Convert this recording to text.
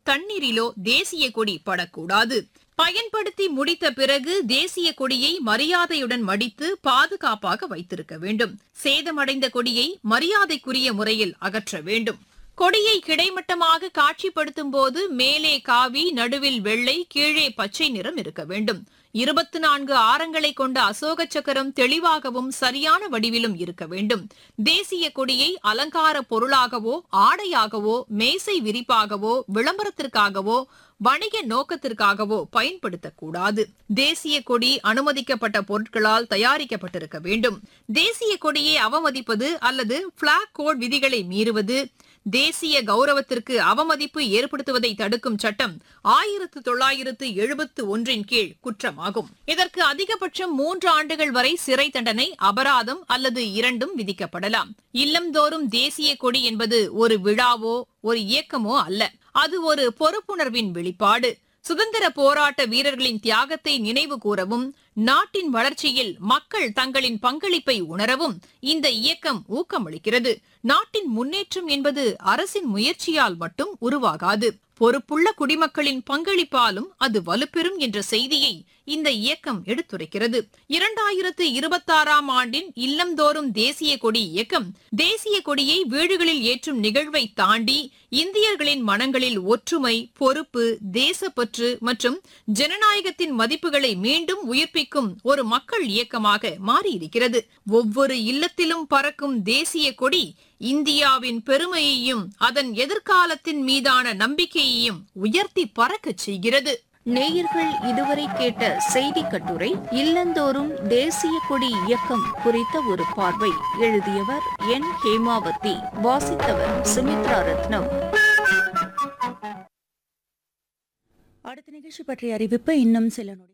தண்ணீரிலோ தேசிய கொடி படக்கூடாது பயன்படுத்தி முடித்த பிறகு தேசிய கொடியை மரியாதையுடன் மடித்து பாதுகாப்பாக வைத்திருக்க வேண்டும் சேதமடைந்த கொடியை மரியாதைக்குரிய முறையில் அகற்ற வேண்டும் கொடியை கிடைமட்டமாக காட்சிப்படுத்தும் போது மேலே காவி நடுவில் வெள்ளை கீழே பச்சை நிறம் இருக்க வேண்டும் இருபத்தி நான்கு ஆரங்களை கொண்ட அசோக சக்கரம் தெளிவாகவும் சரியான வடிவிலும் இருக்க வேண்டும் தேசிய கொடியை அலங்கார பொருளாகவோ ஆடையாகவோ மேசை விரிப்பாகவோ விளம்பரத்திற்காகவோ வணிக நோக்கத்திற்காகவோ பயன்படுத்தக்கூடாது தேசிய கொடி அனுமதிக்கப்பட்ட பொருட்களால் தயாரிக்கப்பட்டிருக்க வேண்டும் தேசிய கொடியை அவமதிப்பது அல்லது பிளாக் கோட் விதிகளை மீறுவது தேசிய கௌரவத்திற்கு அவமதிப்பு ஏற்படுத்துவதை தடுக்கும் சட்டம் ஆயிரத்து தொள்ளாயிரத்து எழுபத்து ஒன்றின் கீழ் குற்றமாகும் இதற்கு அதிகபட்சம் மூன்று ஆண்டுகள் வரை சிறை தண்டனை அபராதம் அல்லது இரண்டும் விதிக்கப்படலாம் இல்லம்தோறும் தேசிய கொடி என்பது ஒரு விழாவோ ஒரு இயக்கமோ அல்ல அது ஒரு பொறுப்புணர்வின் வெளிப்பாடு சுதந்திர போராட்ட வீரர்களின் தியாகத்தை நினைவு கூறவும் நாட்டின் வளர்ச்சியில் மக்கள் தங்களின் பங்களிப்பை உணரவும் இந்த இயக்கம் ஊக்கமளிக்கிறது நாட்டின் முன்னேற்றம் என்பது அரசின் முயற்சியால் மட்டும் உருவாகாது பொறுப்புள்ள குடிமக்களின் பங்களிப்பாலும் அது வலுப்பெறும் என்ற செய்தியை இந்த இயக்கம் எடுத்துரைக்கிறது இரண்டாயிரத்து இருபத்தாறாம் ஆண்டின் இல்லந்தோறும் தேசிய கொடி இயக்கம் தேசிய கொடியை வீடுகளில் ஏற்றும் நிகழ்வை தாண்டி இந்தியர்களின் மனங்களில் ஒற்றுமை பொறுப்பு தேசப்பற்று மற்றும் ஜனநாயகத்தின் மதிப்புகளை மீண்டும் உயிர்ப்பிக்கும் ஒரு மக்கள் இயக்கமாக மாறியிருக்கிறது ஒவ்வொரு இல்லத்திலும் பறக்கும் தேசிய கொடி இந்தியாவின் பெருமையையும் அதன் எதிர்காலத்தின் மீதான நம்பிக்கையையும் உயர்த்தி பறக்கச் செய்கிறது நேயர்கள் இதுவரை கேட்ட செய்தி கட்டுரை இல்லந்தோறும் தேசிய கொடி இயக்கம் குறித்த ஒரு பார்வை எழுதியவர் என் ஹேமாவதி வாசித்தவர் சுமித்ரா ரத்னம் அடுத்த நிகழ்ச்சி பற்றிய அறிவிப்பு இன்னும் சில நொடி